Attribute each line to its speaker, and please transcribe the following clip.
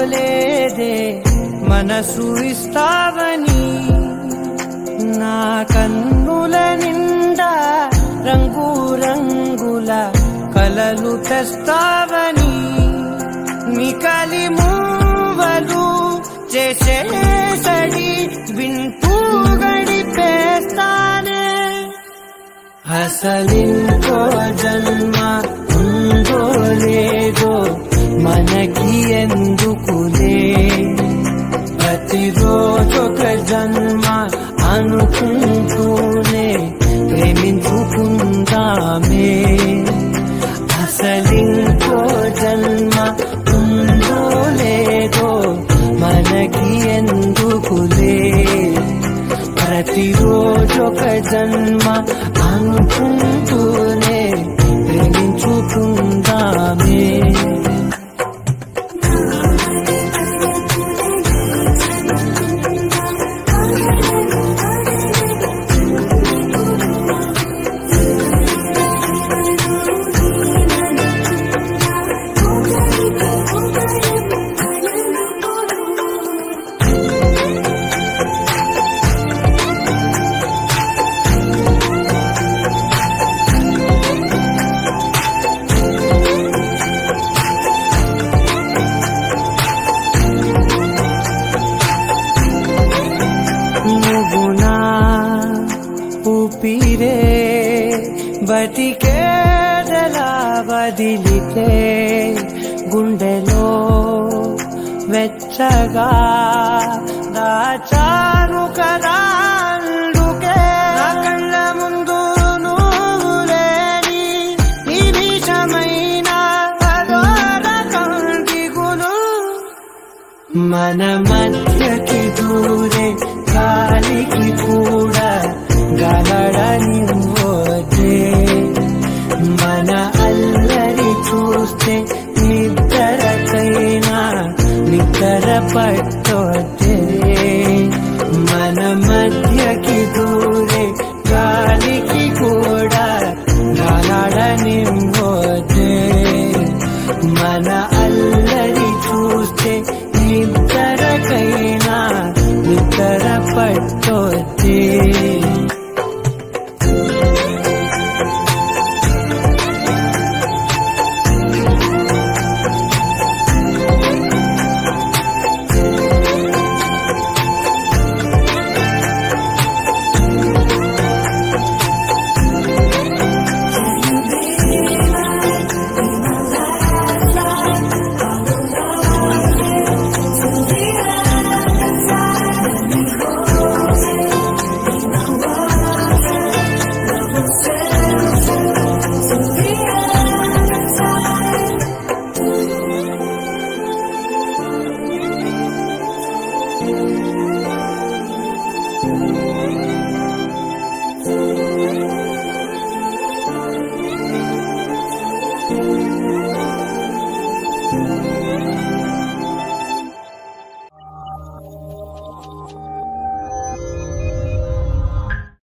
Speaker 1: అనుకోలేదే మనసు ఇస్తావని నా కన్నుల నిండా రంగు రంగుల కలలు తెస్తావని మికలి మూవలు చేసే సడి వింటూ గడిపేస్తానే అసలింకో జన్మ ఉందో లేదో మనకి ఎందుకులే ప్రతిరోజొక జన్మ అనుకుంటూనే ప్రేమించుకుందామే అసలింకో జన్మ ఉందో లేదో మనకి ఎందుకులే ప్రతిరోజొక జన్మ అనుకుంటూనే ప్రేమించుకుందామే నువ్వు నా ఊపిరే బతికేదలా వదిలితే గుండెలో వెచ్చగా దాచారు కదా అందుకే నా కళ్ళ ముందు నువ్వు లేని నిమిషమైన అదోర కంటిగులు మన మధ్యకి దూరే గాలికి కూడా గలడనివ్వదే మన అల్లరి చూస్తే నిద్రకైనా నిద్ర పట్టో